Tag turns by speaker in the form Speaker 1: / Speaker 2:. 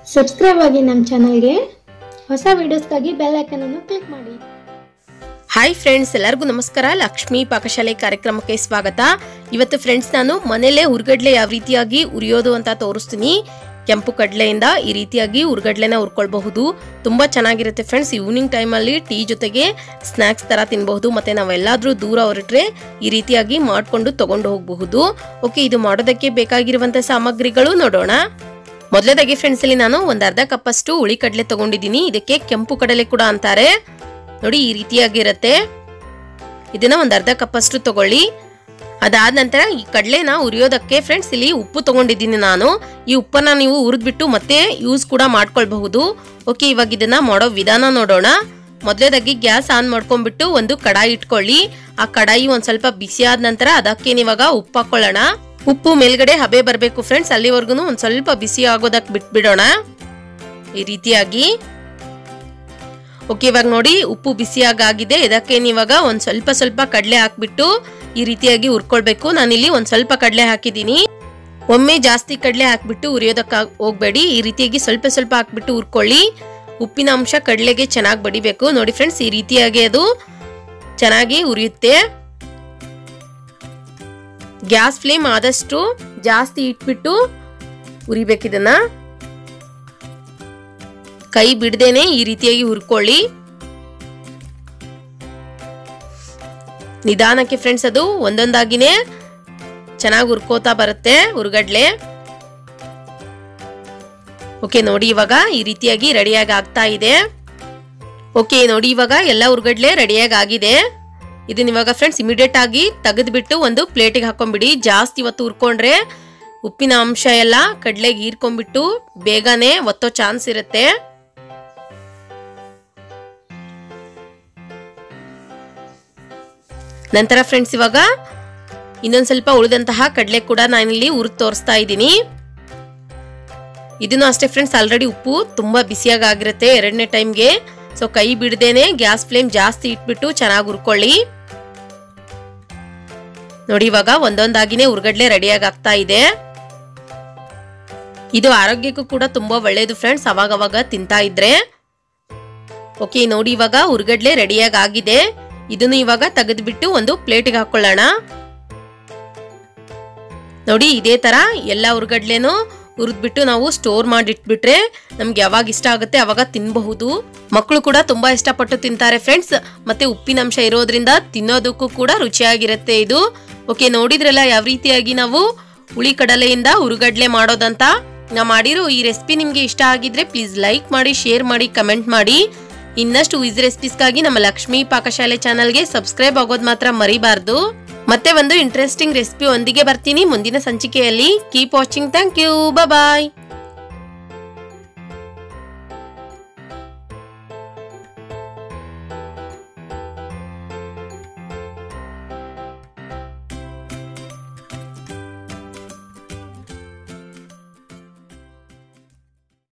Speaker 1: subscribe ಆಗಿ ನಮ್ಮ ಚಾನಲ್ಗೆ ಹೊಸ ವಿಡಿಯೋಸ್ಗಾಗಿ ಬೆಲ್ ಐಕನನ್ನು ಕ್ಲಿಕ್ ಮಾಡಿ
Speaker 2: ಹಾಯ್ ಫ್ರೆಂಡ್ಸ್ ಎಲ್ಲರಿಗೂ ನಮಸ್ಕಾರ ಲಕ್ಷ್ಮೀ ಪಾಕಶಾಲೆ ಕಾರ್ಯಕ್ರಮಕ್ಕೆ ಸ್ವಾಗತ ಇವತ್ತು ಫ್ರೆಂಡ್ಸ್ ನಾನು ಮನೇಲೆ ಹುರ್ಗಡ್ಲೆ ಯಾವ ರೀತಿಯಾಗಿ ಉರಿಯೋದು ಅಂತ ತೋರಿಸ್ತೀನಿ ಕೆಂಪು ಕಡಲೆಯಿಂದ ಈ ರೀತಿಯಾಗಿ ಹುರ್ಗಡ್ಲೆನ ಹುರ್ಕೊಳ್ಬಹುದು ತುಂಬಾ ಚೆನ್ನಾಗಿರುತ್ತೆ ಫ್ರೆಂಡ್ಸ್ ಈವ್ನಿಂಗ್ ಟೈಮಲ್ಲಿ ಟೀ ಜೊತೆಗೆ ಸ್ನ್ಯಾಕ್ಸ್ ತರ ತಿನ್ಬಹುದು ಮತ್ತೆ ನಾವೆಲ್ಲಾದ್ರೂ ದೂರ ಹೊರಟ್ರೆ ಈ ರೀತಿಯಾಗಿ ಮಾಡ್ಕೊಂಡು ತಗೊಂಡು ಹೋಗಬಹುದು ಓಕೆ ಇದು ಮಾಡೋದಕ್ಕೆ ಬೇಕಾಗಿರುವಂತ ಸಾಮಗ್ರಿಗಳು ನೋಡೋಣ ಮೊದಲೇದಾಗಿ ಫ್ರೆಂಡ್ಸ್ ಇಲ್ಲಿ ನಾನು ಒಂದ್ ಅರ್ಧ ಕಪ್ಪಷ್ಟು ಹುಳಿ ಕಡಲೆ ತಗೊಂಡಿದ್ದೀನಿ ಇದಕ್ಕೆ ಕೆಂಪು ಕಡಲೆ ಕೂಡ ಅಂತಾರೆ ನೋಡಿ ಈ ರೀತಿಯಾಗಿರುತ್ತೆ ಇದನ್ನ ಒಂದ್ ಅರ್ಧ ಕಪ್ಪಷ್ಟು ತಗೊಳ್ಳಿ ಅದಾದ ನಂತರ ಈ ಕಡಲೆನ ಉರಿಯೋದಕ್ಕೆ ಫ್ರೆಂಡ್ಸ್ ಇಲ್ಲಿ ಉಪ್ಪು ತಗೊಂಡಿದ್ದೀನಿ ನಾನು ಈ ಉಪ್ಪನ್ನ ನೀವು ಹುರಿದ್ಬಿಟ್ಟು ಮತ್ತೆ ಯೂಸ್ ಕೂಡ ಮಾಡ್ಕೊಳ್ಬಹುದು ಓಕೆ ಇವಾಗ ಇದನ್ನ ಮಾಡೋ ವಿಧಾನ ನೋಡೋಣ ಮೊದಲೇದಾಗಿ ಗ್ಯಾಸ್ ಆನ್ ಮಾಡ್ಕೊಂಡ್ಬಿಟ್ಟು ಒಂದು ಕಡಾಯಿ ಇಟ್ಕೊಳ್ಳಿ ಆ ಕಡಾಯಿ ಒಂದ್ ಸ್ವಲ್ಪ ಬಿಸಿ ಆದ ನಂತರ ಅದಕ್ಕೆ ಇವಾಗ ಉಪ್ಪು ಹಾಕೊಳ್ಳೋಣ ಉಪ್ಪು ಮೇಲ್ಗಡೆ ಹಬೆ ಬರಬೇಕು ಫ್ರೆಂಡ್ಸ್ ಅಲ್ಲಿವರೆಗೂ ಒಂದ್ ಸ್ವಲ್ಪ ಬಿಸಿ ಆಗೋದಕ್ಕೆ ಬಿಟ್ಬಿಡೋಣ ಈ ರೀತಿಯಾಗಿ ಓಕೆ ಇವಾಗ ನೋಡಿ ಉಪ್ಪು ಬಿಸಿಯಾಗಿದೆ ಇದಕ್ಕೆ ಇವಾಗ ಒಂದ್ ಸ್ವಲ್ಪ ಸ್ವಲ್ಪ ಕಡಲೆ ಹಾಕ್ಬಿಟ್ಟು ಈ ರೀತಿಯಾಗಿ ಹುರ್ಕೊಳ್ಬೇಕು ನಾನಿಲ್ಲಿ ಒಂದ್ ಸ್ವಲ್ಪ ಕಡಲೆ ಹಾಕಿದ್ದೀನಿ ಒಮ್ಮೆ ಜಾಸ್ತಿ ಕಡಲೆ ಹಾಕ್ಬಿಟ್ಟು ಉರಿಯೋದಕ್ಕೆ ಹೋಗ್ಬೇಡಿ ಈ ರೀತಿಯಾಗಿ ಸ್ವಲ್ಪ ಸ್ವಲ್ಪ ಹಾಕ್ಬಿಟ್ಟು ಹುರ್ಕೊಳ್ಳಿ ಉಪ್ಪಿನ ಅಂಶ ಕಡಲೆಗೆ ಚೆನ್ನಾಗಿ ಬಡಿಬೇಕು ನೋಡಿ ಫ್ರೆಂಡ್ಸ್ ಈ ರೀತಿಯಾಗಿ ಅದು ಚೆನ್ನಾಗಿ ಉರಿಯುತ್ತೆ ಗ್ಯಾಸ್ ಫ್ಲೇಮ್ ಆದಷ್ಟು ಜಾಸ್ತಿ ಇಟ್ಬಿಟ್ಟು ಉರಿಬೇಕಿದನ್ನ ಕೈ ಬಿಡದೇನೆ ಈ ರೀತಿಯಾಗಿ ಹುರ್ಕೊಳ್ಳಿ ನಿಧಾನಕ್ಕೆ ಫ್ರೆಂಡ್ಸ್ ಅದು ಒಂದೊಂದಾಗಿನೇ ಚೆನ್ನಾಗಿ ಹುರ್ಕೋತಾ ಬರುತ್ತೆ ಹುರ್ಗಡ್ಲೆ ಓಕೆ ನೋಡಿ ಇವಾಗ ಈ ರೀತಿಯಾಗಿ ರೆಡಿಯಾಗಿ ಆಗ್ತಾ ಇದೆ ಓಕೆ ನೋಡಿ ಇವಾಗ ಎಲ್ಲ ಹುರ್ಗಡ್ಲೆ ರೆಡಿಯಾಗಿ ಆಗಿದೆ ಇದನ್ನ ಇವಾಗ ಫ್ರೆಂಡ್ಸ್ ಇಮಿಡಿಯೇಟ್ ಆಗಿ ತೆಗೆದ್ಬಿಟ್ಟು ಒಂದು ಪ್ಲೇಟಿಗೆ ಹಾಕೊಂಡ್ಬಿಡಿ ಜಾಸ್ತಿ ಇವತ್ತು ಹುರ್ಕೊಂಡ್ರೆ ಉಪ್ಪಿನ ಅಂಶ ಎಲ್ಲ ಕಡ್ಲೆಗೆ ಹೀರ್ಕೊಂಡ್ಬಿಟ್ಟು ಬೇಗನೆ ಒತ್ತೋ ಚಾನ್ಸ್ ಇರುತ್ತೆ ನಂತರ ಫ್ರೆಂಡ್ಸ್ ಇವಾಗ ಇನ್ನೊಂದ್ ಸ್ವಲ್ಪ ಉಳಿದಂತಹ ಕಡಲೆ ಕೂಡ ನಾನಿಲ್ಲಿ ಹುರಿದು ತೋರಿಸ್ತಾ ಇದ್ದೀನಿ ಇದನ್ನು ಅಷ್ಟೇ ಫ್ರೆಂಡ್ಸ್ ಆಲ್ರೆಡಿ ಉಪ್ಪು ತುಂಬಾ ಬಿಸಿಯಾಗಿ ಆಗಿರುತ್ತೆ ಎರಡನೇ ಟೈಮ್ಗೆ ಸೊ ಕೈ ಬಿಡದೇನೆ ಗ್ಯಾಸ್ ಫ್ಲೇಮ್ ಜಾಸ್ತಿ ಇಟ್ಬಿಟ್ಟು ಚೆನ್ನಾಗಿ ಹುರ್ಕೊಳ್ಳಿ ನೋಡಿ ಇವಾಗ ಒಂದೊಂದಾಗಿನೇ ಉರ್ಗಡ್ಲೆ ರೆಡಿಯಾಗಿ ಆಗ್ತಾ ಇದೆ ಇದು ಆರೋಗ್ಯಕ್ಕೂ ಕೂಡ ತುಂಬಾ ಒಳ್ಳೇದು ಫ್ರೆಂಡ್ಸ್ ಅವಾಗವಾಗ ತಿಂತಾ ಇದ್ರೆ ಓಕೆ ನೋಡಿ ಇವಾಗ ಉರ್ಗಡ್ಲೆ ರೆಡಿಯಾಗಿ ಆಗಿದೆ ಇದನ್ನು ಇವಾಗ ತೆಗೆದ್ಬಿಟ್ಟು ಒಂದು ಪ್ಲೇಟಿಗೆ ಹಾಕೊಳ್ಳೋಣ ನೋಡಿ ಇದೇ ತರ ಎಲ್ಲ ಉರ್ಗಡ್ಲೆನೂ ಹುರಿದ್ಬಿಟ್ಟು ನಾವು ಸ್ಟೋರ್ ಮಾಡಿ ಇಟ್ಬಿಟ್ರೆ ನಮ್ಗೆ ಯಾವಾಗ ಇಷ್ಟ ಆಗುತ್ತೆ ಅವಾಗ ತಿನ್ನಬಹುದು ಮಕ್ಕಳು ಕೂಡ ತುಂಬಾ ಇಷ್ಟಪಟ್ಟು ತಿಂತಾರೆ ಫ್ರೆಂಡ್ಸ್ ಮತ್ತೆ ಉಪ್ಪಿನಂಶ ಇರೋದ್ರಿಂದ ತಿನ್ನೋದಕ್ಕೂ ಕೂಡ ರುಚಿಯಾಗಿರುತ್ತೆ ಇದು ಓಕೆ ನೋಡಿದ್ರಲ್ಲ ಯಾವ ರೀತಿಯಾಗಿ ನಾವು ಹುಳಿ ಕಡಲೆಯಿಂದ ಹುರುಗಡ್ಲೆ ಮಾಡೋದಂತ ನಾ ಮಾಡಿರೋ ಈ ರೆಸಿಪಿ ನಿಮ್ಗೆ ಇಷ್ಟ ಆಗಿದ್ರೆ ಪ್ಲೀಸ್ ಲೈಕ್ ಮಾಡಿ ಶೇರ್ ಮಾಡಿ ಕಮೆಂಟ್ ಮಾಡಿ ಇನ್ನಷ್ಟು ವಿಸ್ ರೆಸಿಪೀಸ್ಗಾಗಿ ನಮ್ಮ ಲಕ್ಷ್ಮೀ ಪಾಕಶಾಲೆ ಚಾನಲ್ಗೆ ಸಬ್ಸ್ಕ್ರೈಬ್ ಆಗೋದು ಮಾತ್ರ ಮರಿಬಾರ್ದು ಮತ್ತೆ ಒಂದು ಇಂಟ್ರೆಸ್ಟಿಂಗ್ ರೆಸಿಪಿ ಒಂದಿಗೆ ಬರ್ತೀನಿ ಮುಂದಿನ ಸಂಚಿಕೆಯಲ್ಲಿ keep watching thank you bye